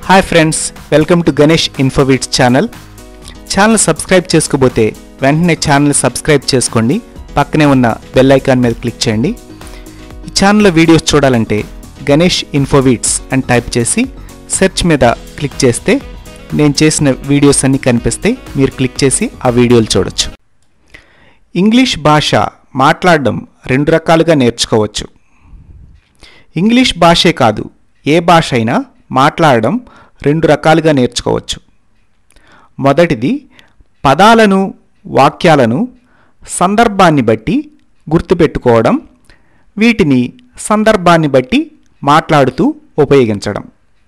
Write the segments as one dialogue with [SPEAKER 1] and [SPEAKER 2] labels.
[SPEAKER 1] hi friends welcome to Ganesh Infovits channel channel subscribe చేసుకోబోతే వెంటనే channel subscribe చేసుకోండి పక్కనే ఉన్న బెల్ ఐకాన్ మీద క్లిక్ చేయండి ఈ ఛానల్లో వీడియోస్ చూడాలంటే గణేష్ ఇన్ఫోవిట్స్ అని టైప్ చేసి సెర్చ్ మీద క్లిక్ చేస్తే నేను చేసిన వీడియోస్ అన్నీ కనిపిస్తాయి మీరు క్లిక్ చేసి ఆ వీడియోలు చూడొచ్చు ఇంగ్లీష్ భాష మాట్లాడడం రెండు రకాలుగా నేర్చుకోవచ్చు ఇంగ్లీష్ భాషే కాదు ఏ భాష అయినా మాట్లాడడం రెండు రకాలుగా నేర్చుకోవచ్చు మొదటిది పదాలను వాక్యాలను సందర్భాన్ని బట్టి గుర్తుపెట్టుకోవడం వీటిని సందర్భాన్ని బట్టి మాట్లాడుతూ ఉపయోగించడం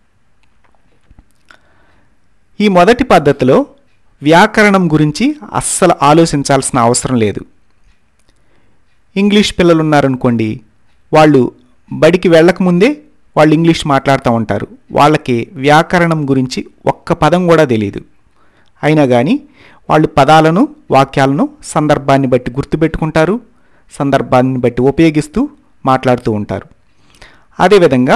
[SPEAKER 1] ఈ మొదటి పద్ధతిలో వ్యాకరణం గురించి అస్సలు ఆలోచించాల్సిన అవసరం లేదు ఇంగ్లీష్ పిల్లలు ఉన్నారనుకోండి వాళ్ళు బడికి వెళ్ళకముందే వాళ్ళు ఇంగ్లీష్ మాట్లాడుతూ ఉంటారు వాళ్ళకి వ్యాకరణం గురించి ఒక్క పదం కూడా తెలియదు అయినా కానీ వాళ్ళు పదాలను వాక్యాలను సందర్భాన్ని బట్టి గుర్తుపెట్టుకుంటారు సందర్భాన్ని బట్టి ఉపయోగిస్తూ మాట్లాడుతూ ఉంటారు అదేవిధంగా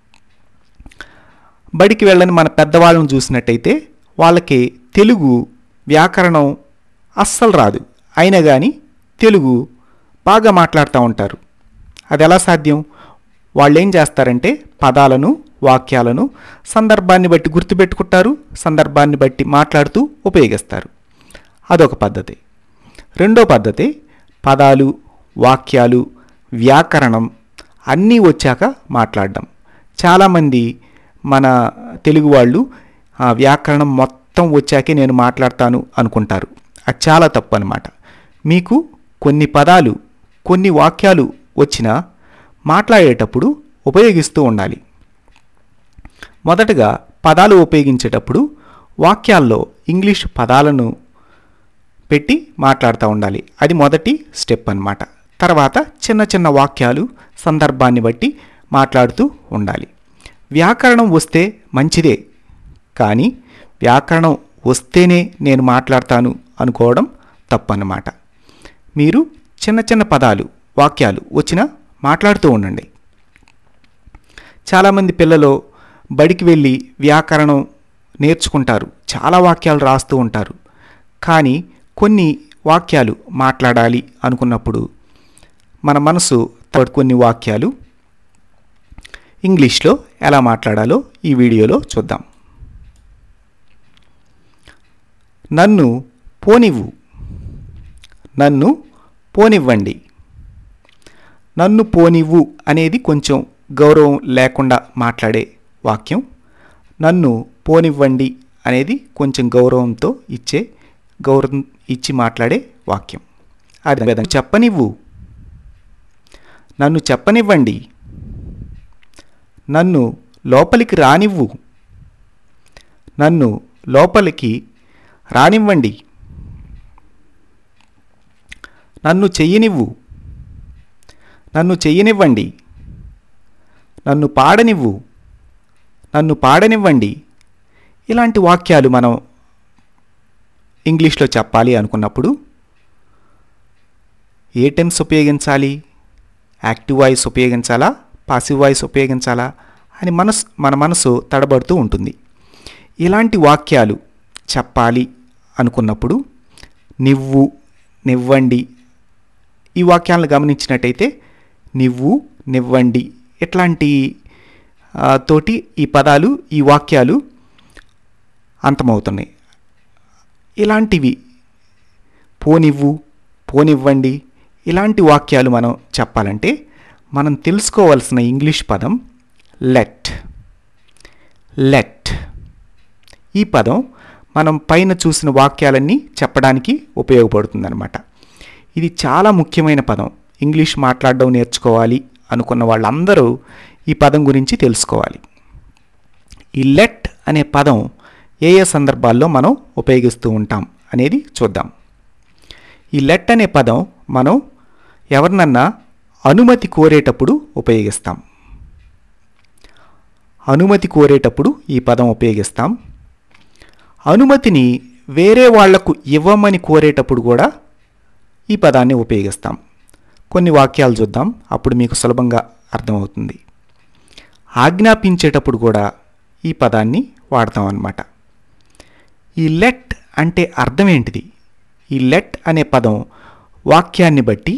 [SPEAKER 1] బడికి వెళ్ళని మన పెద్దవాళ్ళను చూసినట్టయితే వాళ్ళకి తెలుగు వ్యాకరణం అస్సలు రాదు అయినా కానీ తెలుగు బాగా మాట్లాడుతూ ఉంటారు అది ఎలా సాధ్యం వాళ్ళు ఏం చేస్తారంటే పదాలను వాక్యాలను సందర్భాన్ని బట్టి గుర్తుపెట్టుకుంటారు సందర్భాన్ని బట్టి మాట్లాడుతూ ఉపయోగిస్తారు అదొక పద్ధతి రెండో పద్ధతి పదాలు వాక్యాలు వ్యాకరణం అన్నీ వచ్చాక మాట్లాడడం చాలామంది మన తెలుగు వాళ్ళు ఆ వ్యాకరణం మొత్తం వచ్చాకే నేను మాట్లాడతాను అనుకుంటారు అది చాలా తప్పు అనమాట మీకు కొన్ని పదాలు కొన్ని వాక్యాలు వచ్చినా మాట్లాడేటప్పుడు ఉపయోగిస్తూ ఉండాలి మొదటగా పదాలు ఉపయోగించేటప్పుడు వాక్యాల్లో ఇంగ్లీష్ పదాలను పెట్టి మాట్లాడుతూ ఉండాలి అది మొదటి స్టెప్ అన్నమాట తర్వాత చిన్న చిన్న వాక్యాలు సందర్భాన్ని బట్టి మాట్లాడుతూ ఉండాలి వ్యాకరణం వస్తే మంచిదే కానీ వ్యాకరణం వస్తేనే నేను మాట్లాడతాను అనుకోవడం తప్పన్నమాట మీరు చిన్న చిన్న పదాలు వాక్యాలు వచ్చినా మాట్లాడుతూ ఉండండి చాలామంది పిల్లలు బడికి వెళ్ళి వ్యాకరణం నేర్చుకుంటారు చాలా వాక్యాలు రాస్తూ ఉంటారు కానీ కొన్ని వాక్యాలు మాట్లాడాలి అనుకున్నప్పుడు మన మనసు తో- కొన్ని వాక్యాలు ఇంగ్లీష్లో ఎలా మాట్లాడాలో ఈ వీడియోలో చూద్దాం నన్ను పోనివ్వు నన్ను పోనివ్వండి నన్ను పోనివ్వు అనేది కొంచెం గౌరవం లేకుండా మాట్లాడే వాక్యం నన్ను పోనివ్వండి అనేది కొంచెం గౌరవంతో ఇచ్చే గౌరవం ఇచ్చి మాట్లాడే వాక్యం అదే విధంగా చెప్పనివ్వు నన్ను చెప్పనివ్వండి నన్ను లోపలికి రానివ్వు నన్ను లోపలికి రానివ్వండి నన్ను చెయ్యనివ్వు నన్ను చెయ్యనివ్వండి నన్ను పాడనివ్వు నన్ను పాడనివ్వండి ఇలాంటి వాక్యాలు మనం ఇంగ్లీష్లో చెప్పాలి అనుకున్నప్పుడు ఏ టెన్స్ ఉపయోగించాలి యాక్టివ్ వాయిస్ ఉపయోగించాలా పాసివ్ వాయిస్ ఉపయోగించాలా అని మనసు మన మనసు తడబడుతూ ఉంటుంది ఇలాంటి వాక్యాలు చెప్పాలి అనుకున్నప్పుడు నివ్వు నివ్వండి ఈ వాక్యాలను గమనించినట్టయితే నివ్వు నివ్వండి ఇట్లాంటి ఆ, తోటి ఈ పదాలు ఈ వాక్యాలు అంతమవుతున్నాయి ఇలాంటివి పోనివ్వు పోనివ్వండి ఇలాంటి వాక్యాలు మనం చెప్పాలంటే మనం తెలుసుకోవాల్సిన ఇంగ్లీష్ పదం లెట్ లెట్ ఈ పదం మనం పైన చూసిన వాక్యాలన్నీ చెప్పడానికి ఉపయోగపడుతుందన్నమాట ఇది చాలా ముఖ్యమైన పదం ఇంగ్లీష్ మాట్లాడడం నేర్చుకోవాలి అనుకున్న వాళ్ళందరూ ఈ పదం గురించి తెలుసుకోవాలి ఈ లెట్ అనే పదం ఏ ఏ సందర్భాల్లో మనం ఉపయోగిస్తూ ఉంటాం అనేది చూద్దాం ఈ లెట్ అనే పదం మనం ఎవరినన్నా అనుమతి కోరేటప్పుడు ఉపయోగిస్తాం అనుమతి కోరేటప్పుడు ఈ పదం ఉపయోగిస్తాం అనుమతిని వేరే వాళ్లకు ఇవ్వమని కోరేటప్పుడు కూడా ఈ పదాన్ని ఉపయోగిస్తాం కొన్ని వాక్యాలు చూద్దాం అప్పుడు మీకు సులభంగా అర్థమవుతుంది ఆజ్ఞాపించేటప్పుడు కూడా ఈ పదాన్ని వాడతాం అన్నమాట ఈ లెట్ అంటే అర్థం ఏంటిది ఈ లెట్ అనే పదం వాక్యాన్ని బట్టి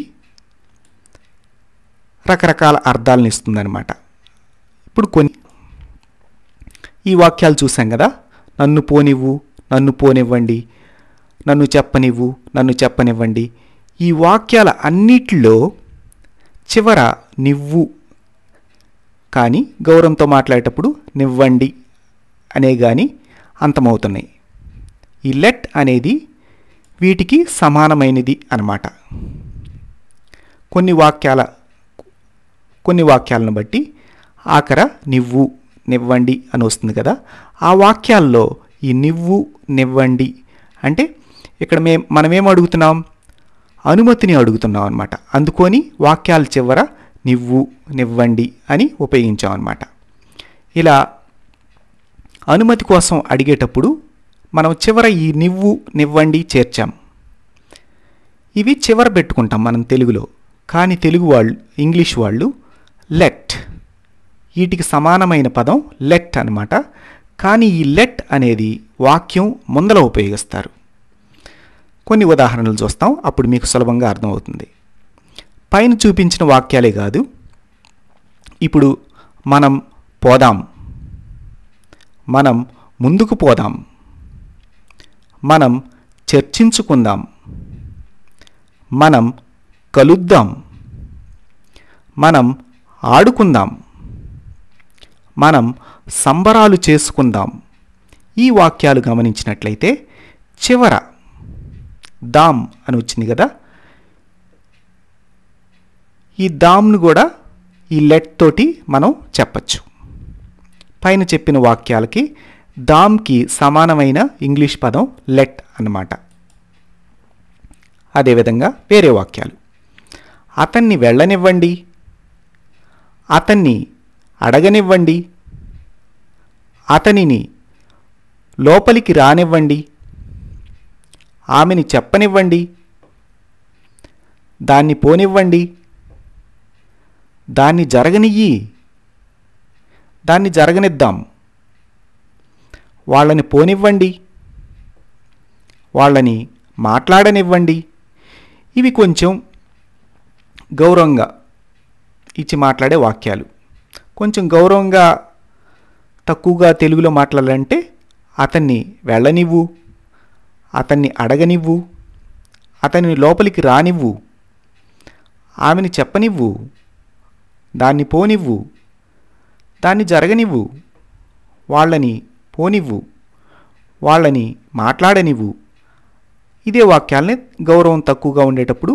[SPEAKER 1] రకరకాల అర్థాలను ఇస్తుందన్నమాట ఇప్పుడు కొన్ని ఈ వాక్యాలు చూసాం కదా నన్ను పోనివ్వు నన్ను పోనివ్వండి నన్ను చెప్పనివ్వు నన్ను చెప్పనివ్వండి ఈ వాక్యాల అన్నిటిలో చివర నివ్వు కానీ గౌరవంతో మాట్లాడేటప్పుడు నివ్వండి అనే కానీ అంతమవుతున్నాయి ఈ లెట్ అనేది వీటికి సమానమైనది అన్నమాట కొన్ని వాక్యాల కొన్ని వాక్యాలను బట్టి ఆఖర నివ్వు నివ్వండి అని వస్తుంది కదా ఆ వాక్యాల్లో ఈ నివ్వు నివ్వండి అంటే ఇక్కడ మే మనమేం అడుగుతున్నాం అనుమతిని అడుగుతున్నాం అనమాట అందుకొని వాక్యాల చివర నివ్వు నివ్వండి అని ఉపయోగించాం అనమాట ఇలా అనుమతి కోసం అడిగేటప్పుడు మనం చివర ఈ నివ్వు నివ్వండి చేర్చాం ఇవి చివర పెట్టుకుంటాం మనం తెలుగులో కానీ తెలుగు వాళ్ళు ఇంగ్లీష్ వాళ్ళు లెట్ వీటికి సమానమైన పదం లెట్ అన్నమాట కానీ ఈ లెట్ అనేది వాక్యం ముందల ఉపయోగిస్తారు కొన్ని ఉదాహరణలు చూస్తాం అప్పుడు మీకు సులభంగా అర్థమవుతుంది పైన చూపించిన వాక్యాలే కాదు ఇప్పుడు మనం పోదాం మనం ముందుకు పోదాం మనం చర్చించుకుందాం మనం కలుద్దాం మనం ఆడుకుందాం మనం సంబరాలు చేసుకుందాం ఈ వాక్యాలు గమనించినట్లయితే చివర దామ్ అని వచ్చింది కదా ఈ దామ్ను కూడా ఈ లెట్ తోటి మనం చెప్పచ్చు పైన చెప్పిన వాక్యాలకి దామ్కి సమానమైన ఇంగ్లీష్ పదం లెట్ అన్నమాట అదేవిధంగా వేరే వాక్యాలు అతన్ని వెళ్ళనివ్వండి అతన్ని అడగనివ్వండి అతనిని లోపలికి రానివ్వండి ఆమెని చెప్పనివ్వండి దాన్ని పోనివ్వండి దాన్ని జరగనియ్యి దాన్ని జరగనిద్దాం వాళ్ళని పోనివ్వండి వాళ్ళని మాట్లాడనివ్వండి ఇవి కొంచెం గౌరవంగా ఇచ్చి మాట్లాడే వాక్యాలు కొంచెం గౌరవంగా తక్కువగా తెలుగులో మాట్లాడాలంటే అతన్ని వెళ్ళనివ్వు అతన్ని అడగనివ్వు అతని లోపలికి రానివ్వు ఆమెని చెప్పనివ్వు దాన్ని పోనివ్వు దాన్ని జరగనివ్వు వాళ్ళని పోనివ్వు వాళ్ళని మాట్లాడనివ్వు ఇదే వాక్యాలని గౌరవం తక్కువగా ఉండేటప్పుడు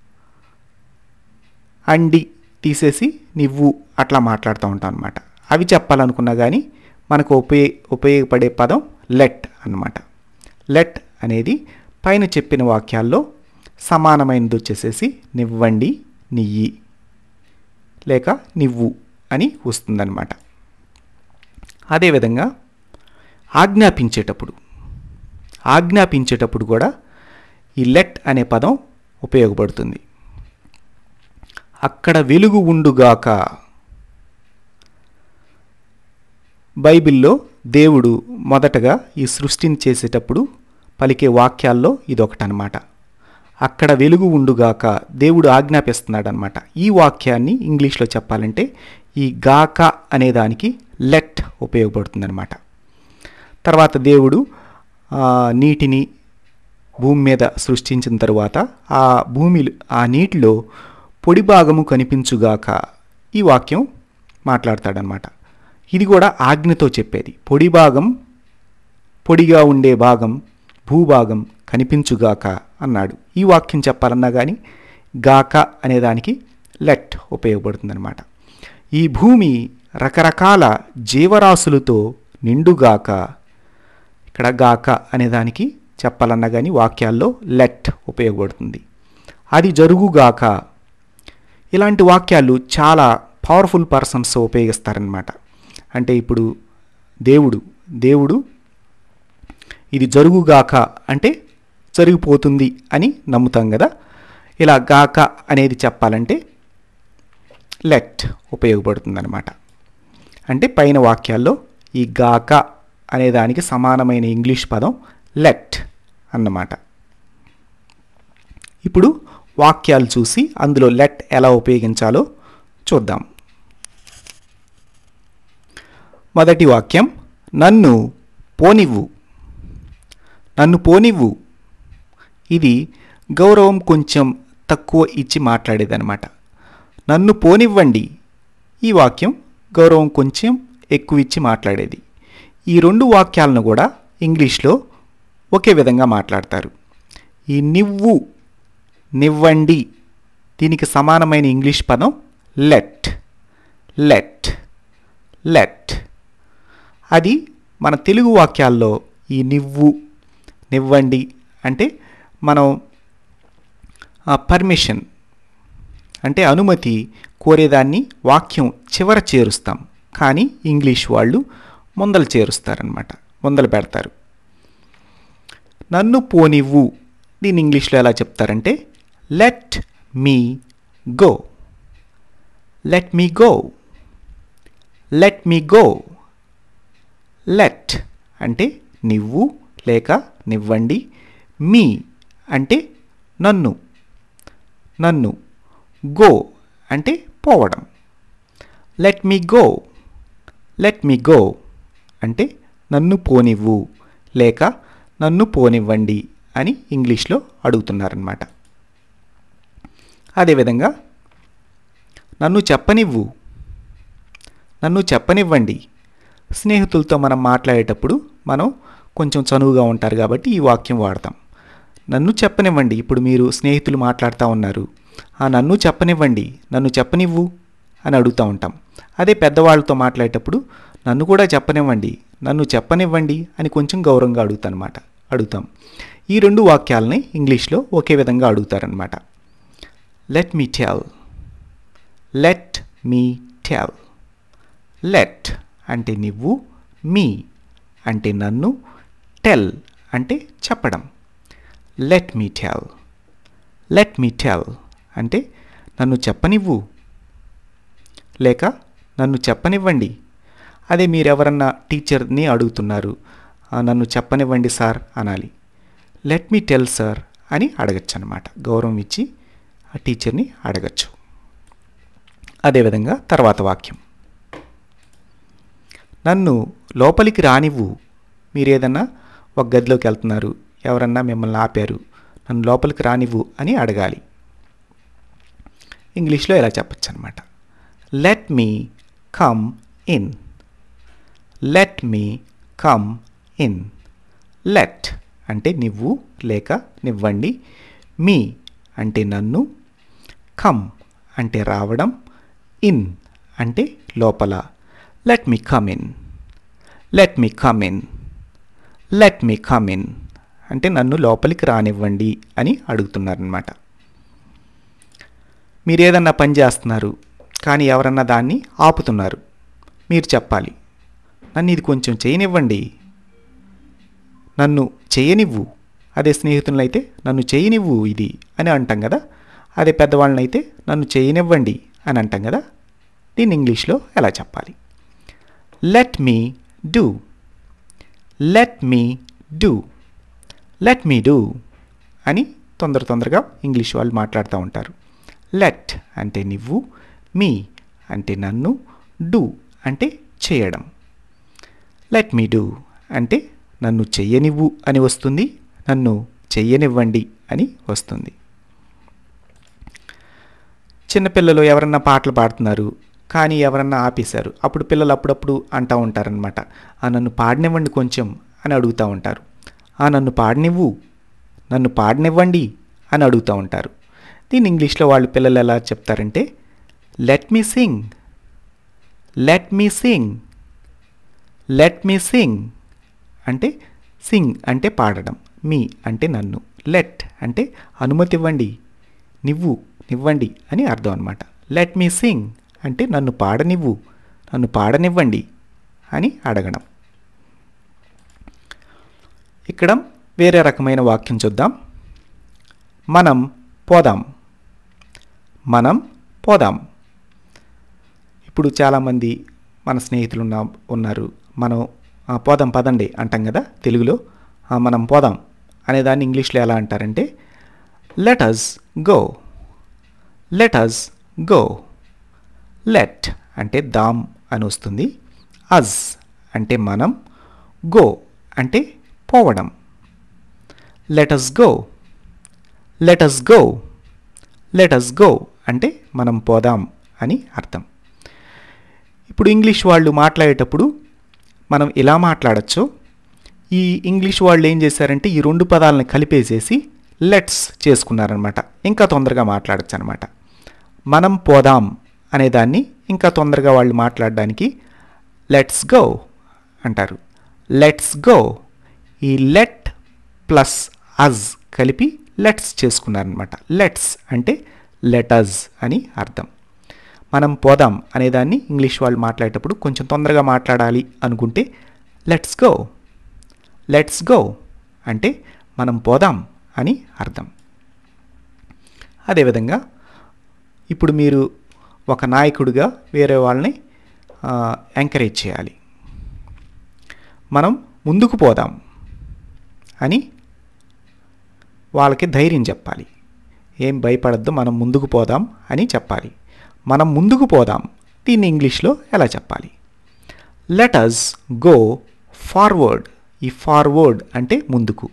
[SPEAKER 1] అండి తీసేసి నివ్వు అట్లా మాట్లాడుతూ ఉంటాం అనమాట అవి చెప్పాలనుకున్నా కానీ మనకు ఉపయోగ ఉపయోగపడే పదం లెట్ అన్నమాట లెట్ అనేది పైన చెప్పిన వాక్యాల్లో సమానమైనది వచ్చేసేసి నివ్వండి నియ్యి లేక నివ్వు అని వస్తుందన్నమాట అదేవిధంగా ఆజ్ఞాపించేటప్పుడు ఆజ్ఞాపించేటప్పుడు కూడా ఈ లెట్ అనే పదం ఉపయోగపడుతుంది అక్కడ వెలుగు ఉండుగాక బైబిల్లో దేవుడు మొదటగా ఈ సృష్టిని చేసేటప్పుడు పలికే వాక్యాల్లో ఇదొకటనమాట అక్కడ వెలుగు ఉండుగాక దేవుడు ఆజ్ఞాపిస్తున్నాడు అనమాట ఈ వాక్యాన్ని ఇంగ్లీష్లో చెప్పాలంటే ఈ గాక అనే దానికి లెట్ ఉపయోగపడుతుందన్నమాట తర్వాత దేవుడు ఆ, నీటిని భూమి మీద సృష్టించిన తరువాత ఆ భూమి ఆ నీటిలో పొడి భాగము కనిపించుగాక ఈ వాక్యం మాట్లాడతాడనమాట ఇది కూడా ఆజ్ఞతో చెప్పేది పొడి భాగం పొడిగా ఉండే భాగం భూభాగం కనిపించుగాక అన్నాడు ఈ వాక్యం చెప్పాలన్నా కానీ గాక అనేదానికి లెట్ ఉపయోగపడుతుందన్నమాట ఈ భూమి రకరకాల జీవరాశులతో నిండుగాక ఇక్కడ గాక అనేదానికి చెప్పాలన్నా కానీ వాక్యాల్లో లెట్ ఉపయోగపడుతుంది అది జరుగుగాక ఇలాంటి వాక్యాలు చాలా పవర్ఫుల్ పర్సన్స్ ఉపయోగిస్తారనమాట అంటే ఇప్పుడు దేవుడు దేవుడు ఇది జరుగుగాక అంటే జరిగిపోతుంది అని నమ్ముతాం కదా ఇలా గాక అనేది చెప్పాలంటే లెట్ ఉపయోగపడుతుందన్నమాట అంటే పైన వాక్యాల్లో ఈ గాక అనే దానికి సమానమైన ఇంగ్లీష్ పదం లెట్ అన్నమాట ఇప్పుడు వాక్యాలు చూసి అందులో లెట్ ఎలా ఉపయోగించాలో చూద్దాం మొదటి వాక్యం నన్ను పోనివ్వు నన్ను పోనివ్వు ఇది గౌరవం కొంచెం తక్కువ ఇచ్చి మాట్లాడేదన్నమాట నన్ను పోనివ్వండి ఈ వాక్యం గౌరవం కొంచెం ఎక్కువ ఇచ్చి మాట్లాడేది ఈ రెండు వాక్యాలను కూడా ఇంగ్లీష్లో ఒకే విధంగా మాట్లాడతారు ఈ నివ్వు నివ్వండి దీనికి సమానమైన ఇంగ్లీష్ పదం లెట్ లెట్ లెట్ అది మన తెలుగు వాక్యాల్లో ఈ నివ్వు నివ్వండి అంటే మనం పర్మిషన్ అంటే అనుమతి కోరేదాన్ని వాక్యం చివర చేరుస్తాం కానీ ఇంగ్లీష్ వాళ్ళు ముందలు చేరుస్తారనమాట ముందలు పెడతారు నన్ను పోనివ్వు దీన్ని ఇంగ్లీష్లో ఎలా చెప్తారంటే let me go let me go let me go let అంటే నివ్వు లేక నివ్వండి మీ అంటే నన్ను నన్ను గో అంటే పోవడం let me go let me go అంటే నన్ను పోనివ్వు లేక నన్ను పోనివ్వండి అని ఇంగ్లీష్లో అడుగుతున్నారనమాట అదేవిధంగా నన్ను చెప్పనివ్వు నన్ను చెప్పనివ్వండి స్నేహితులతో మనం మాట్లాడేటప్పుడు మనం కొంచెం చనువుగా ఉంటారు కాబట్టి ఈ వాక్యం వాడతాం నన్ను చెప్పనివ్వండి ఇప్పుడు మీరు స్నేహితులు మాట్లాడుతూ ఉన్నారు ఆ నన్ను చెప్పనివ్వండి నన్ను చెప్పనివ్వు అని అడుగుతూ ఉంటాం అదే పెద్దవాళ్ళతో మాట్లాడేటప్పుడు నన్ను కూడా చెప్పనివ్వండి నన్ను చెప్పనివ్వండి అని కొంచెం గౌరవంగా అడుగుతానమాట అడుగుతాం ఈ రెండు వాక్యాలని ఇంగ్లీష్లో ఒకే విధంగా అడుగుతారనమాట let me tell let me tell let అంటే నువ్వు మీ అంటే నన్ను టెల్ అంటే చెప్పడం let me tell let me tell అంటే నన్ను చెప్పనివ్వు లేక నన్ను చెప్పనివ్వండి అదే మీరెవరన్నా టీచర్ని అడుగుతున్నారు "ఆ, నన్ను చెప్పనివ్వండి సార్ అనాలి లెట్ మీ టెల్ సార్ అని అడగచ్చు అనమాట గౌరవం ఇచ్చి ఆ టీచర్ని అడగచ్చు అదేవిధంగా తర్వాత వాక్యం నన్ను లోపలికి రానివ్వు మీరు ఏదన్నా ఒక గదిలోకి వెళ్తున్నారు ఎవరన్నా మిమ్మల్ని ఆపారు నన్ను లోపలికి రానివ్వు అని అడగాలి ఇంగ్లీష్లో ఇలా చెప్పచ్చు అనమాట let me come in let me come in let అంటే నివ్వు లేక నివ్వండి మీ అంటే నన్ను కమ్ అంటే రావడం ఇన్ అంటే లోపల let me come in let me come in let me come in అంటే నన్ను లోపలికి రానివ్వండి అని అడుగుతున్నారనమాట మీరు ఏదన్నా పని చేస్తున్నారు కానీ ఎవరన్నా దాన్ని ఆపుతున్నారు మీరు చెప్పాలి నన్ను ఇది కొంచెం చేయనివ్వండి నన్ను చేయనివ్వు అదే స్నేహితులైతే నన్ను చేయనివ్వు ఇది అని అంటాం కదా అదే పెద్దవాళ్ళనైతే నన్ను చేయనివ్వండి అని అంటాం కదా దీన్ని ఇంగ్లీష్లో ఎలా చెప్పాలి let me do let me do let me do అని తొందర తొందరగా ఇంగ్లీష్ వాళ్ళు మాట్లాడుతూ ఉంటారు లెట్ అంటే నువ్వు మీ అంటే నన్ను డూ అంటే చేయడం లెట్ మీ డూ అంటే నన్ను చెయ్యనివ్వు అని వస్తుంది నన్ను చెయ్యనివ్వండి అని వస్తుంది చిన్నపిల్లలు ఎవరన్నా పాటలు పాడుతున్నారు కానీ ఎవరన్నా ఆపేశారు అప్పుడు పిల్లలు అప్పుడప్పుడు అంటూ ఉంటారనమాట ఆ నన్ను పాడనివ్వండి కొంచెం అని అడుగుతూ ఉంటారు ఆ నన్ను పాడనివ్వు నన్ను పాడనివ్వండి అని అడుగుతూ ఉంటారు దీన్ని ఇంగ్లీష్లో వాళ్ళు పిల్లలు ఎలా చెప్తారంటే let me sing let me sing let me sing అంటే సింగ్ అంటే పాడడం మీ అంటే నన్ను లెట్ అంటే అనుమతి ఇవ్వండి నివ్వు నివ్వండి అని అర్థం అనమాట లెట్ మీ సింగ్ అంటే నన్ను పాడనివ్వు నన్ను పాడనివ్వండి అని అడగడం ఇక్కడ వేరే రకమైన వాక్యం చూద్దాం మనం పోదాం మనం పోదాం ఇప్పుడు చాలామంది మన స్నేహితులు ఉన్న ఉన్నారు మనం ఆ, పోదాం పదండి అంటాం కదా తెలుగులో ఆ, మనం పోదాం అనేదాన్ని ఇంగ్లీష్లో ఎలా అంటారంటే let us go let us go let అంటే దామ్ అని వస్తుంది అజ్ అంటే మనం గో అంటే పోవడం let us go let us go let us go అంటే మనం పోదాం అని అర్థం ఇప్పుడు ఇంగ్లీష్ వాళ్ళు మాట్లాడేటప్పుడు మనం ఇలా మాట్లాడచ్చు ఈ ఇంగ్లీష్ వాళ్ళు ఏం చేశారంటే ఈ రెండు పదాలను కలిపేసేసి లెట్స్ చేసుకున్నారనమాట ఇంకా తొందరగా మాట్లాడచ్చు అనమాట మనం పోదాం అనేదాన్ని ఇంకా తొందరగా వాళ్ళు మాట్లాడడానికి లెట్స్ గో అంటారు లెట్స్ గో ఈ లెట్ ప్లస్ అజ్ కలిపి లెట్స్ చేసుకున్నారనమాట లెట్స్ అంటే లెటజ్ అని అర్థం మనం పోదాం అనేదాన్ని ఇంగ్లీష్ వాళ్ళు మాట్లాడేటప్పుడు కొంచెం తొందరగా మాట్లాడాలి అనుకుంటే లెట్స్ గో లెట్స్ గో అంటే మనం పోదాం అని అర్థం అదేవిధంగా ఇప్పుడు మీరు ఒక నాయకుడిగా వేరే వాళ్ళని ఎంకరేజ్ చేయాలి మనం ముందుకు పోదాం అని వాళ్ళకి ధైర్యం చెప్పాలి ఏం భయపడద్దు మనం ముందుకు పోదాం అని చెప్పాలి మనం ముందుకు పోదాం దీన్ని ఇంగ్లీష్లో ఎలా చెప్పాలి లెట్ అస్ గో ఫార్వర్డ్ ఈ ఫార్వర్డ్ అంటే ముందుకు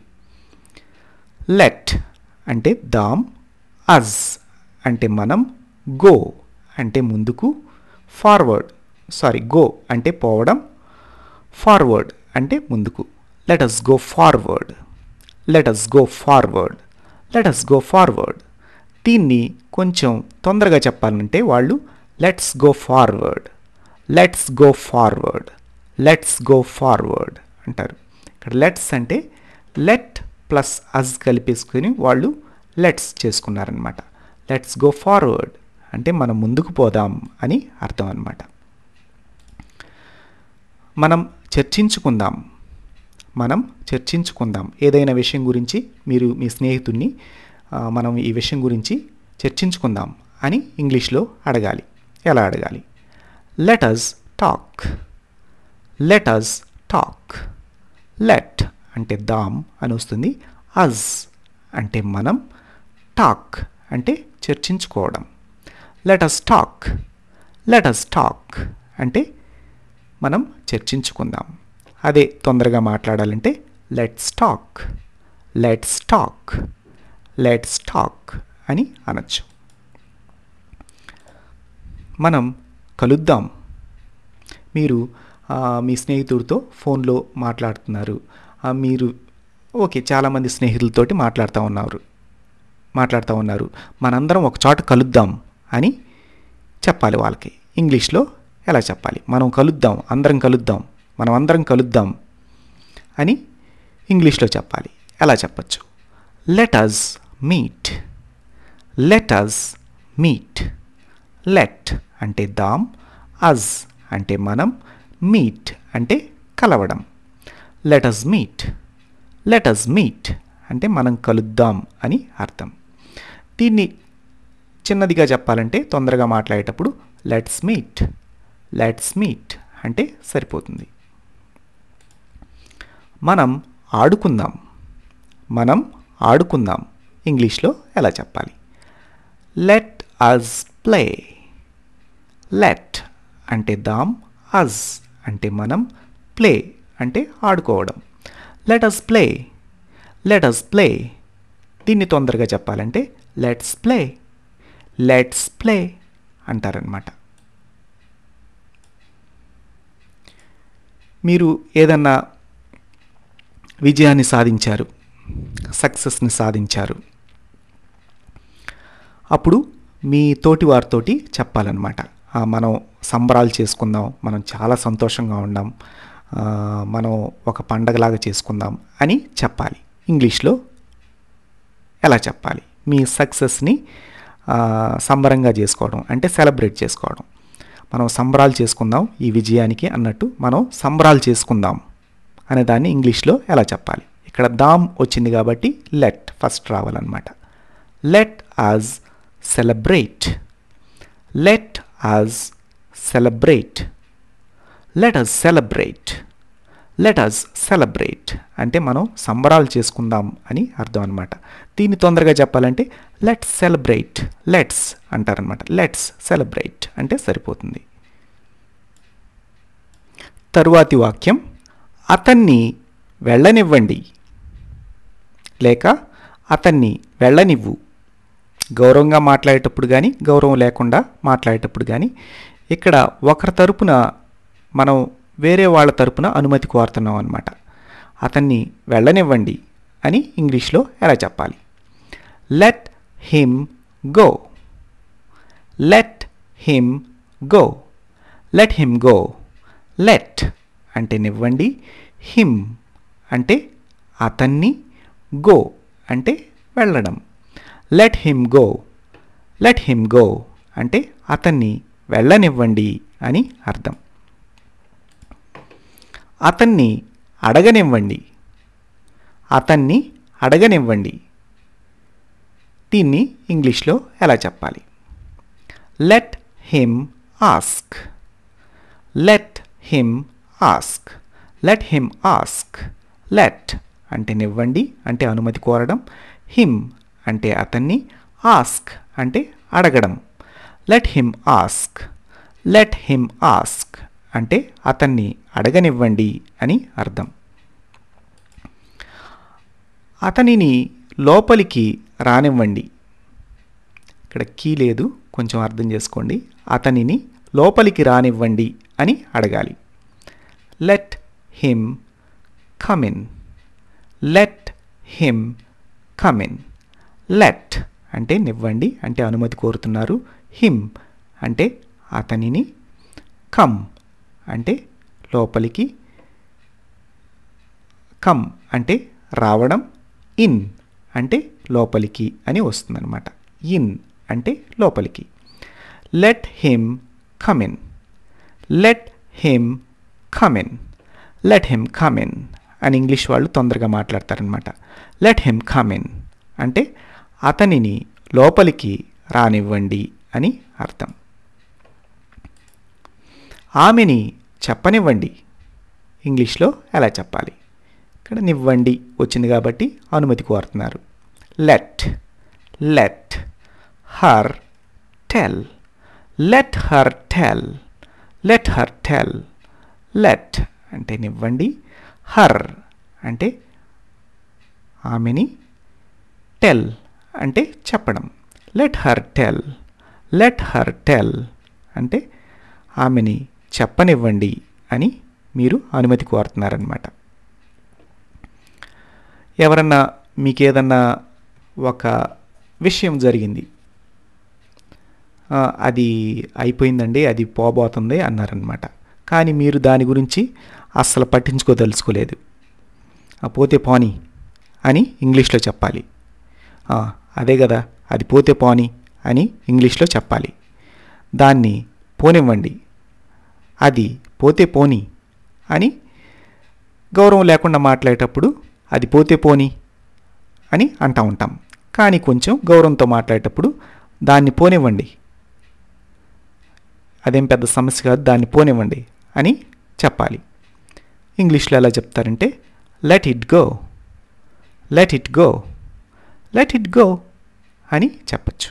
[SPEAKER 1] లెట్ అంటే దామ్ అజ్ అంటే మనం గో అంటే ముందుకు ఫార్వర్డ్ సారీ గో అంటే పోవడం ఫార్వర్డ్ అంటే ముందుకు let us go forward let us go forward let us go forward దీన్ని కొంచెం తొందరగా చెప్పాలంటే వాళ్ళు let's go forward let's go forward let's go forward అంటారు ఇక్కడ లెట్స్ అంటే లెట్ ప్లస్ అజ్ కలిపేసుకొని వాళ్ళు లెట్స్ చేసుకున్నారనమాట లెట్స్ గో ఫార్వర్డ్ అంటే మనం ముందుకు పోదాం అని అర్థం అనమాట మనం చర్చించుకుందాం మనం చర్చించుకుందాం ఏదైనా విషయం గురించి మీరు మీ స్నేహితుడిని ఆ, మనం ఈ విషయం గురించి చర్చించుకుందాం అని ఇంగ్లీష్లో అడగాలి ఎలా అడగాలి let us talk let us talk let అంటే దామ్ అని వస్తుంది అజ్ అంటే మనం టాక్ అంటే చర్చించుకోవడం let us talk let us talk అంటే మనం చర్చించుకుందాం అదే తొందరగా మాట్లాడాలంటే let's talk let's talk let's talk అని అనొచ్చు మనం కలుద్దాం మీరు ఆ, మీ స్నేహితుడితో ఫోన్లో మాట్లాడుతున్నారు ఆ, మీరు ఓకే చాలామంది స్నేహితులతోటి మాట్లాడుతూ ఉన్నారు మాట్లాడుతూ ఉన్నారు మనందరం ఒక చోట కలుద్దాం అని చెప్పాలి వాళ్ళకి ఇంగ్లీష్లో ఎలా చెప్పాలి మనం కలుద్దాం అందరం కలుద్దాం మనం అందరం కలుద్దాం అని ఇంగ్లీష్లో చెప్పాలి ఎలా చెప్పచ్చు let us meet let us meet let అంటే దామ్ అజ్ అంటే మనం మీట్ అంటే కలవడం let us meet let us meet అంటే మనం కలుద్దాం అని అర్థం దీన్ని చిన్నదిగా చెప్పాలంటే తొందరగా మాట్లాడేటప్పుడు లెట్స్ మీట్ లెట్స్ మీట్ అంటే సరిపోతుంది మనం ఆడుకుందాం మనం ఆడుకుందాం ఇంగ్లీష్లో ఎలా చెప్పాలి లెట్ అజ్ ప్లే లెట్ అంటే దామ్ అజ్ అంటే మనం ప్లే అంటే ఆడుకోవడం let us play let us play దీన్ని తొందరగా చెప్పాలంటే లెట్స్ ప్లే లెట్స్ ప్లే అంటారనమాట మీరు ఏదన్నా విజయాన్ని సాధించారు సక్సెస్ని సాధించారు అప్పుడు మీ తోటి వారితోటి చెప్పాలన్నమాట ఆ, మనం సంబరాలు చేసుకుందాం మనం చాలా సంతోషంగా ఉందాం ఆ, మనం ఒక పండగలాగా చేసుకుందాం అని చెప్పాలి ఇంగ్లీష్లో ఎలా చెప్పాలి మీ సక్సెస్ని ఆ, సంబరంగా చేసుకోవడం అంటే సెలబ్రేట్ చేసుకోవడం మనం సంబరాలు చేసుకుందాం ఈ విజయానికి అన్నట్టు మనం సంబరాలు చేసుకుందాం అనే దాన్ని ఇంగ్లీష్లో ఎలా చెప్పాలి ఇక్కడ దామ్ వచ్చింది కాబట్టి లెట్ ఫస్ట్ రావాలన్నమాట let us celebrate let us celebrate let us celebrate let us celebrate అంటే మనం సంబరాలు చేసుకుందాం అని అర్థం అనమాట దీన్ని తొందరగా చెప్పాలంటే లెట్స్ సెలబ్రేట్ లెట్స్ అంటారనమాట లెట్స్ సెలబ్రేట్ అంటే సరిపోతుంది తరువాతి వాక్యం అతన్ని వెళ్ళనివ్వండి లేక అతన్ని వెళ్ళనివ్వు గౌరవంగా మాట్లాడేటప్పుడు కానీ గౌరవం లేకుండా మాట్లాడేటప్పుడు కానీ ఇక్కడ ఒకరి తరపున మనం వేరే వాళ్ళ తరపున అనుమతి కోరుతున్నాం అనమాట అతన్ని వెళ్ళనివ్వండి అని ఇంగ్లీష్లో ఎలా చెప్పాలి let him go let him go let him go let అంటే నివ్వండి హిమ్ అంటే అతన్ని గో అంటే వెళ్ళడం let him go let him go అంటే అతన్ని వెళ్ళనివ్వండి అని అర్థం అతన్ని అడగనివ్వండి అతన్ని అడగనివ్వండి దీన్ని ఇంగ్లీష్లో ఎలా చెప్పాలి let him ask let him ask let him ask let అంటే నివ్వండి అంటే అనుమతి కోరడం హిమ్ అంటే అతన్ని ఆస్క్ అంటే అడగడం let him ask let him ask అంటే అతన్ని అడగనివ్వండి అని అర్థం అతనిని లోపలికి రానివ్వండి ఇక్కడ కీ లేదు కొంచెం అర్థం చేసుకోండి అతనిని లోపలికి రానివ్వండి అని అడగాలి let him come in let him come in let అంటే నివ్వండి అంటే అనుమతి కోరుతున్నారు హిమ్ అంటే అతనిని కమ్ అంటే లోపలికి కమ్ అంటే రావడం ఇన్ అంటే లోపలికి అని వస్తుందన్నమాట ఇన్ అంటే లోపలికి let him come in let him come in let him come in అని ఇంగ్లీష్ వాళ్ళు తొందరగా మాట్లాడతారనమాట లెట్ హిమ్ కమిన్ అంటే అతనిని లోపలికి రానివ్వండి అని అర్థం ఆమెని చెప్పనివ్వండి ఇంగ్లీష్లో ఎలా చెప్పాలి ఇక్కడ నివ్వండి వచ్చింది కాబట్టి అనుమతి కోరుతున్నారు let let her tell let her tell let her tell let అంటే నివ్వండి హర్ అంటే ఆమెని టెల్ అంటే చెప్పడం let her tell let her tell అంటే ఆమెని చెప్పనివ్వండి అని మీరు అనుమతి కోరుతున్నారనమాట ఎవరన్నా మీకు ఏదన్నా ఒక విషయం జరిగింది ఆ, అది అయిపోయిందండి అది పోబోతుంది అన్నారనమాట కానీ మీరు దాని గురించి అస్సలు పట్టించుకోదలుచుకోలేదు ఆ, పోతే పోని అని ఇంగ్లీష్లో చెప్పాలి ఆ, అదే కదా అది పోతే పోని అని ఇంగ్లీష్లో చెప్పాలి దాన్ని పోనివ్వండి అది పోతే పోని అని గౌరవం లేకుండా మాట్లాడేటప్పుడు అది పోతే పోని అని అంటూ ఉంటాం కానీ కొంచెం గౌరవంతో మాట్లాడేటప్పుడు దాన్ని పోనివ్వండి అదేం పెద్ద సమస్య కాదు దాన్ని పోనివ్వండి అని చెప్పాలి ఇంగ్లీష్లో ఎలా చెప్తారంటే let it go let it go let it go అని చెప్పచ్చు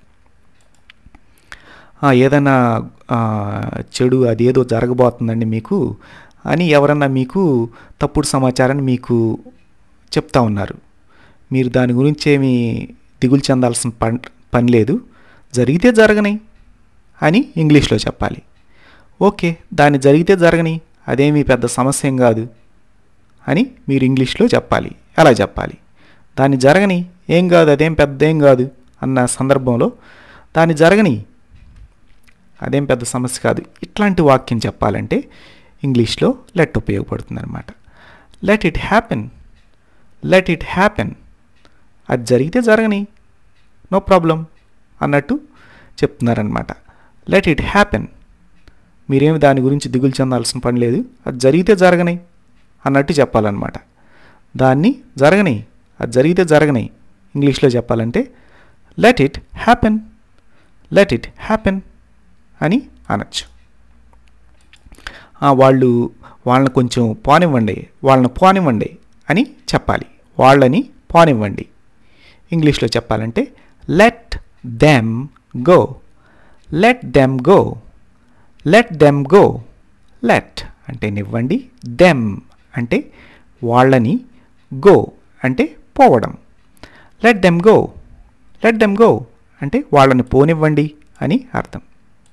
[SPEAKER 1] ఆ, ఏదైనా ఆ, చెడు అదేదో జరగబోతుందండి మీకు అని ఎవరన్నా మీకు తప్పుడు సమాచారాన్ని మీకు చెప్తా ఉన్నారు మీరు దాని గురించి ఏమీ దిగులు చెందాల్సిన పని పని లేదు జరిగితే జరగని అని ఇంగ్లీష్లో చెప్పాలి ఓకే దాన్ని జరిగితే జరగని అదేమీ పెద్ద సమస్య ఏం కాదు అని మీరు ఇంగ్లీష్లో చెప్పాలి ఎలా చెప్పాలి దాన్ని జరగని ఏం కాదు అదేం పెద్ద ఏం కాదు అన్న సందర్భంలో దాన్ని జరగని అదేం పెద్ద సమస్య కాదు ఇట్లాంటి వాక్యం చెప్పాలంటే ఇంగ్లీష్లో లెట్ ఉపయోగపడుతుంది అనమాట let it happen let it happen అది జరిగితే జరగని నో ప్రాబ్లం అన్నట్టు చెప్తున్నారనమాట లెట్ ఇట్ హ్యాపెన్ మీరేమి దాని గురించి దిగులు చెందాల్సిన పని లేదు అది జరిగితే జరగని అన్నట్టు చెప్పాలన్నమాట దాన్ని జరగని అది జరిగితే జరగని ఇంగ్లీష్లో చెప్పాలంటే let it happen let it happen అని అనొచ్చు ఆ, వాళ్ళు వాళ్ళని కొంచెం పోనివ్వండి వాళ్ళని పోనివ్వండి అని చెప్పాలి వాళ్ళని పోనివ్వండి ఇంగ్లీష్లో చెప్పాలంటే let them go let them go let them go let అంటే నివ్వండి దెమ్ అంటే వాళ్ళని గో అంటే పోవడం let them go let them go అంటే వాళ్ళని పోనివ్వండి అని అర్థం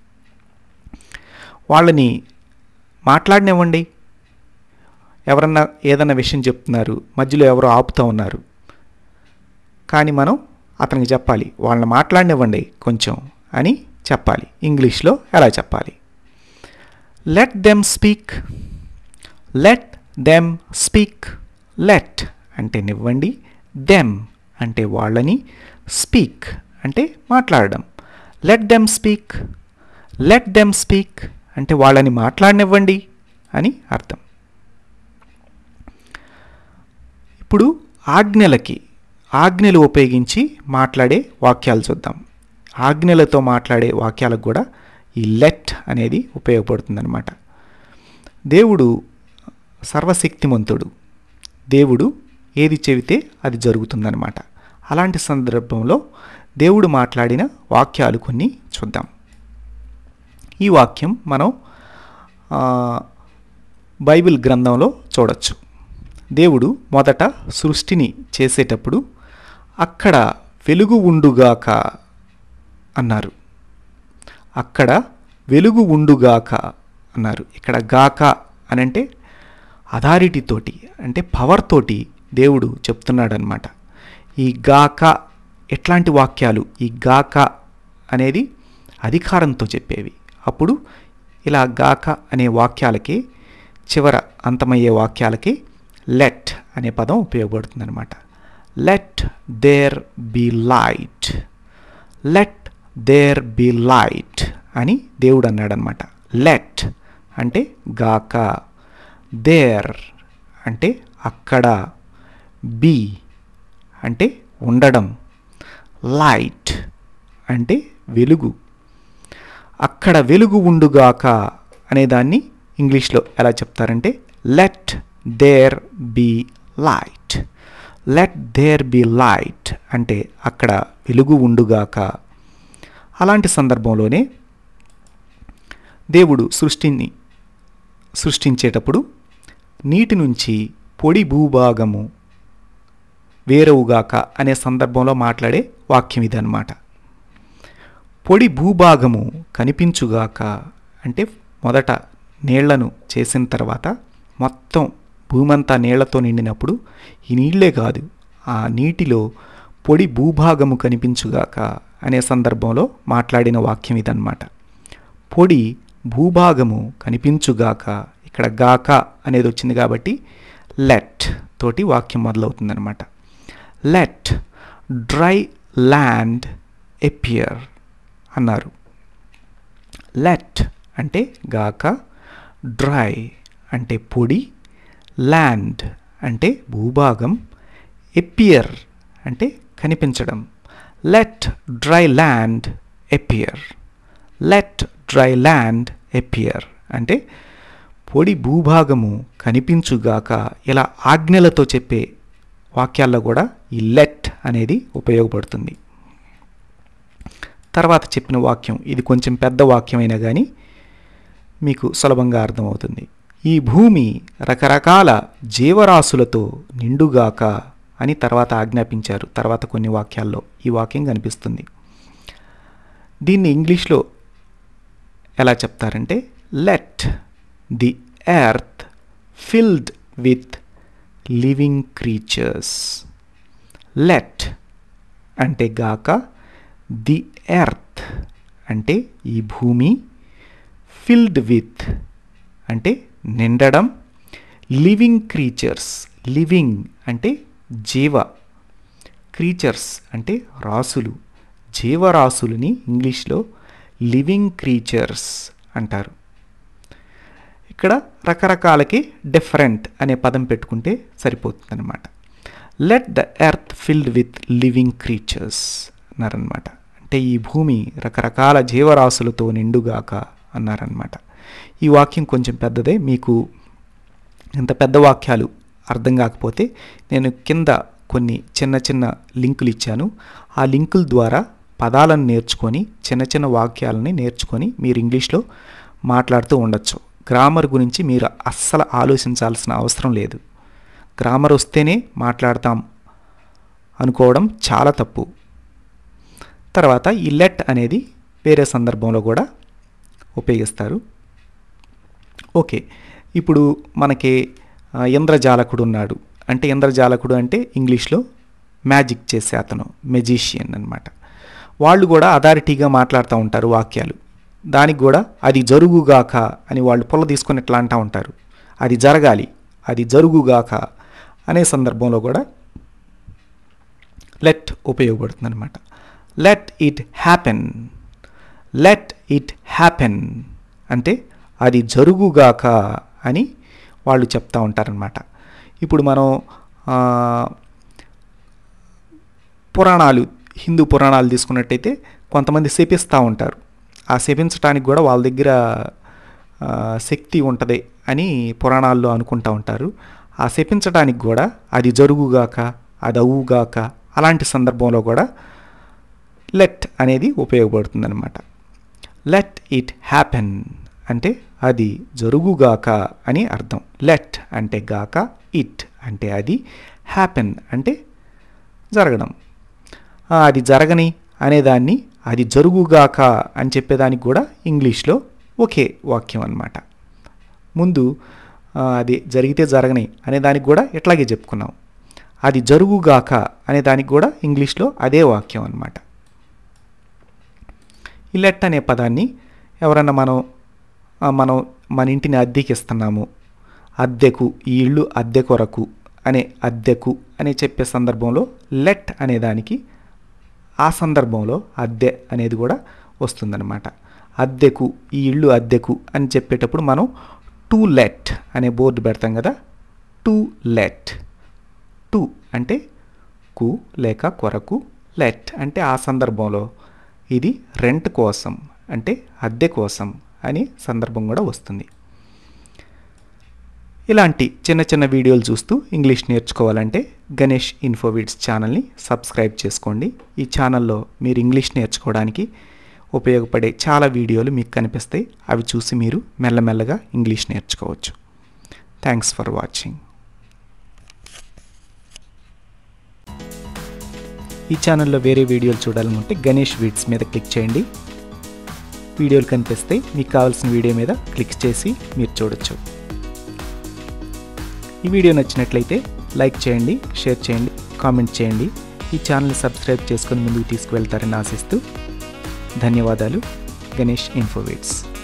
[SPEAKER 1] వాళ్ళని మాట్లాడనివ్వండి ఎవరన్నా ఏదన్నా విషయం చెప్తున్నారు మధ్యలో ఎవరో ఆపుతూ ఉన్నారు కానీ మనం అతనికి చెప్పాలి వాళ్ళని మాట్లాడనివ్వండి కొంచెం అని చెప్పాలి ఇంగ్లీష్లో ఎలా చెప్పాలి let them speak let them speak let అంటే నివ్వండి దెమ్ అంటే వాళ్ళని స్పీక్ అంటే మాట్లాడడం let them speak let them speak అంటే వాళ్ళని మాట్లాడనివ్వండి అని అర్థం ఇప్పుడు ఆజ్ఞలకి ఆజ్ఞలు ఉపయోగించి మాట్లాడే వాక్యాలు చూద్దాం ఆజ్ఞలతో మాట్లాడే వాక్యాలకు కూడా ఈ లెట్ అనేది ఉపయోగపడుతుందన్నమాట దేవుడు సర్వశక్తిమంతుడు దేవుడు ఏది చెబితే అది జరుగుతుందన్నమాట అలాంటి సందర్భంలో దేవుడు మాట్లాడిన వాక్యాలు కొన్ని చూద్దాం ఈ వాక్యం మనం ఆ, బైబిల్ గ్రంథంలో చూడొచ్చు దేవుడు మొదట సృష్టిని చేసేటప్పుడు అక్కడ వెలుగు ఉండుగాక అన్నారు అక్కడ వెలుగు ఉండుగాక అన్నారు ఇక్కడ గాక అని అంటే అథారిటీ తోటి అంటే పవర్ తోటి దేవుడు చెప్తున్నాడనమాట ఈ గాక ఎట్లాంటి వాక్యాలు ఈ గాక అనేది అధికారంతో చెప్పేవి అప్పుడు ఇలా గాక అనే వాక్యాలకి చివర అంతమయ్యే వాక్యాలకి లెట్ అనే పదం ఉపయోగపడుతుందన్నమాట let there be light let there be light అని దేవుడు అన్నాడనమాట లెట్ అంటే గాక దేర్ అంటే అక్కడ బి అంటే ఉండడం లైట్ అంటే వెలుగు అక్కడ వెలుగు ఉండుగాక అనే దాన్ని ఇంగ్లీష్లో ఎలా చెప్తారంటే let there be light let there be light అంటే అక్కడ వెలుగు ఉండుగాక అలాంటి సందర్భంలోనే దేవుడు సృష్టిని సృష్టించేటప్పుడు నీటి నుంచి పొడి భూభాగము వేరవుగాక అనే సందర్భంలో మాట్లాడే వాక్యం ఇదన్నమాట పొడి భూభాగము కనిపించుగాక అంటే మొదట నీళ్లను చేసిన తర్వాత మొత్తం భూమంతా నీళ్లతో నిండినప్పుడు ఈ నీళ్లే కాదు ఆ నీటిలో పొడి భూభాగము కనిపించుగాక అనే సందర్భంలో మాట్లాడిన వాక్యం ఇదన్నమాట పొడి భూభాగము కనిపించుగాక ఇక్కడ గాక అనేది వచ్చింది కాబట్టి లెట్ తోటి వాక్యం మొదలవుతుందన్నమాట లెట్ డ్రై ల్యాండ్ ఎపియర్ అన్నారు లెట్ అంటే గాక డ్రై అంటే పొడి ల్యాండ్ అంటే భూభాగం ఎపియర్ అంటే కనిపించడం let dry land appear let dry land appear అంటే పొడి భూభాగము కనిపించుగాక ఇలా ఆజ్ఞలతో చెప్పే వాక్యాల్లో కూడా ఈ లెట్ అనేది ఉపయోగపడుతుంది తర్వాత చెప్పిన వాక్యం ఇది కొంచెం పెద్ద వాక్యమైనా కానీ మీకు సులభంగా అర్థమవుతుంది ఈ భూమి రకరకాల జీవరాశులతో నిండుగాక అని తర్వాత ఆజ్ఞాపించారు తర్వాత కొన్ని వాక్యాల్లో ఈ వాక్యం కనిపిస్తుంది దీన్ని ఇంగ్లీష్లో ఎలా చెప్తారంటే let the earth filled with living creatures let అంటే గాక ది ఎర్త్ అంటే ఈ భూమి ఫిల్డ్ విత్ అంటే నిండడం లివింగ్ క్రీచర్స్ లివింగ్ అంటే జీవ క్రీచర్స్ అంటే రాసులు జీవరాశులని ఇంగ్లీష్లో లివింగ్ క్రీచర్స్ అంటారు ఇక్కడ రకరకాలకి డిఫరెంట్ అనే పదం పెట్టుకుంటే సరిపోతుందన్నమాట let the earth filled with living creatures అన్నారనమాట అంటే ఈ భూమి రకరకాల జీవరాశులతో నిండుగాక అన్నారనమాట ఈ వాక్యం కొంచెం పెద్దదే మీకు ఇంత పెద్ద వాక్యాలు అర్థం కాకపోతే నేను కింద కొన్ని చిన్న చిన్న లింకులు ఇచ్చాను ఆ లింకుల ద్వారా పదాలను నేర్చుకొని చిన్న చిన్న వాక్యాలని నేర్చుకొని మీరు ఇంగ్లీష్లో మాట్లాడుతూ ఉండొచ్చు గ్రామర్ గురించి మీరు అస్సలు ఆలోచించాల్సిన అవసరం లేదు గ్రామర్ వస్తేనే మాట్లాడతాం అనుకోవడం చాలా తప్పు తర్వాత ఈ లెట్ అనేది వేరే సందర్భంలో కూడా ఉపయోగిస్తారు ఓకే ఇప్పుడు మనకి ఆ, ఇంద్రజాలకుడు ఉన్నాడు అంటే ఇంద్రజాలకుడు అంటే ఇంగ్లీష్లో మ్యాజిక్ చేసే అతను మెజీషియన్ అన్నమాట వాళ్ళు కూడా అథారిటీగా మాట్లాడుతూ ఉంటారు వాక్యాలు దానికి కూడా అది జరుగుగాక అని వాళ్ళు పొల తీసుకొని ఇట్లా అంటూ ఉంటారు అది జరగాలి అది జరుగుగాక అనే సందర్భంలో కూడా లెట్ ఉపయోగపడుతుంది అనమాట let it happen let it happen అంటే అది జరుగుగాక అని వాళ్ళు చెప్తా ఉంటారనమాట ఇప్పుడు మనం ఆ, పురాణాలు హిందూ పురాణాలు తీసుకున్నట్టయితే కొంతమంది శపిస్తూ ఉంటారు ఆ శపించడానికి కూడా వాళ్ళ దగ్గర ఆ, శక్తి ఉంటుంది అని పురాణాల్లో అనుకుంటూ ఉంటారు ఆ శపించడానికి కూడా అది జరుగుగాక అది అవుగాక అలాంటి సందర్భంలో కూడా లెట్ అనేది ఉపయోగపడుతుంది అనమాట లెట్ ఇట్ హ్యాపెన్ అంటే అది జరుగుగాక అని అర్థం లెట్ అంటే గాక ఇట్ అంటే అది హ్యాపెన్ అంటే జరగడం ఆ, అది జరగని అనేదాన్ని అది జరుగుగాక అని చెప్పేదానికి కూడా ఇంగ్లీష్లో ఒకే వాక్యం అన్నమాట ముందు ఆ, అది జరిగితే జరగని అనేదానికి కూడా ఇట్లాగే చెప్పుకున్నాం అది జరుగుగాక అనే దానికి కూడా ఇంగ్లీష్లో అదే వాక్యం అన్నమాట ఈ లెట్ అనే పదాన్ని ఎవరన్నా మనం ఆ, మనం మన ఇంటిని అద్దెకి ఇస్తున్నాము అద్దెకు ఈ ఇల్లు అద్దె కొరకు అనే అద్దెకు అని చెప్పే సందర్భంలో లెట్ అనే దానికి ఆ సందర్భంలో అద్దె అనేది కూడా వస్తుందన్నమాట అద్దెకు ఈ ఇల్లు అద్దెకు అని చెప్పేటప్పుడు మనం టు లెట్ అనే బోర్డు పెడతాం కదా టు లెట్ టు అంటే కు లేక కొరకు లెట్ అంటే ఆ సందర్భంలో ఇది రెంట్ కోసం అంటే అద్దె కోసం అని సందర్భం కూడా వస్తుంది ఇలాంటి చిన్న చిన్న వీడియోలు చూస్తూ ఇంగ్లీష్ నేర్చుకోవాలంటే గణేష్ ఇన్ఫోవిడ్స్ ఛానల్ని సబ్స్క్రైబ్ చేసుకోండి ఈ ఛానల్లో మీరు ఇంగ్లీష్ నేర్చుకోవడానికి ఉపయోగపడే చాలా వీడియోలు మీకు కనిపిస్తాయి అవి చూసి మీరు మెల్లమెల్లగా ఇంగ్లీష్ నేర్చుకోవచ్చు థ్యాంక్స్ ఫర్ వాచింగ్ ఈ ఛానల్లో వేరే వీడియోలు చూడాలనుకుంటే గణేష్ వీడ్స్ మీద క్లిక్ చేయండి వీడియోలు కనిపిస్తాయి మీకు కావాల్సిన వీడియో మీద క్లిక్ చేసి మీరు చూడొచ్చు ఈ వీడియో నచ్చినట్లయితే లైక్ చేయండి షేర్ చేయండి కామెంట్ చేయండి ఈ ఛానల్ని సబ్స్క్రైబ్ చేసుకొని ముందుకు తీసుకువెళ్తారని ఆశిస్తూ ధన్యవాదాలు గణేష్ ఇన్ఫోవేట్స్